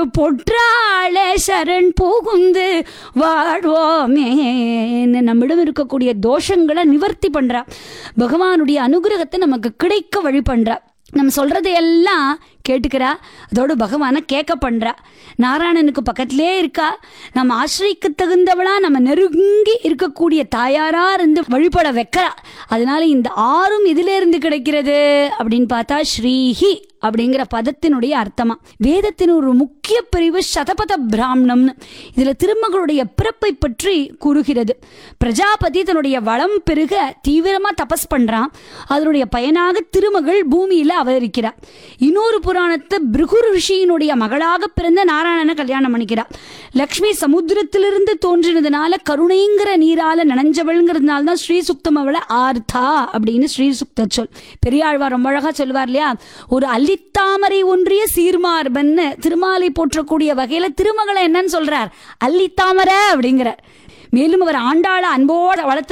பொற்றாளே சரண் புகுந்து வாழ்வோமே நம்மிடம் இருக்கக்கூடிய தோஷங்களை நிவர்த்தி பண்றா பகவானுடைய அனுகிரகத்தை நமக்கு கிடைக்க வழி பண்றா நம்ம சொல்றதை எல்லாம் கேட்டுக்கிறா அதோடு பகவானை கேட்க பண்றா நாராயணனுக்கு பக்கத்திலே இருக்கா நம்ம ஆசிரிக்கு தகுந்தவளா நம்ம நெருங்கி இருக்கக்கூடிய தாயாரா இருந்து வழிபட வைக்கிறா அதனால இந்த ஆறும் எதில இருந்து கிடைக்கிறது அப்படின்னு பார்த்தா ஸ்ரீஹி அப்படிங்கிற பதத்தினுடைய அர்த்தமா வேதத்தின் ஒரு முக்கிய பிரிவு சதபத பிராமணம்னு இதுல திருமகளுடைய பிறப்பை பற்றி கூறுகிறது பிரஜாபதி தன்னுடைய வளம் பெருக தீவிரமா தபஸ் பண்றான் அதனுடைய பயனாக திருமகள் பூமியில அவதரிக்கிறார் இன்னொரு புராணத்தை பிருகு ரிஷியினுடைய மகளாக பிறந்த நாராயணனை கல்யாணம் பண்ணிக்கிறார் லக்ஷ்மி சமுத்திரத்திலிருந்து தோன்றினதுனால கருணைங்கிற நீரால நனைஞ்சவள்ங்கிறதுனால தான் ஸ்ரீ சுக்தம் அவளை ஆர்த்தா அப்படின்னு ஸ்ரீ சுக்த சொல் பெரியாழ்வார் ரொம்ப அழகா சொல்வார் இல்லையா ஒரு அல்லித்தாமரை ஒன்றிய சீர்மார்பன்னு திருமாலை போற்றக்கூடிய வகையில திருமகளை என்னன்னு சொல்றார் அல்லித்தாமரை அப்படிங்கிறார் மேலும் அவர் ஆண்டாள அன்போடு வளர்த்த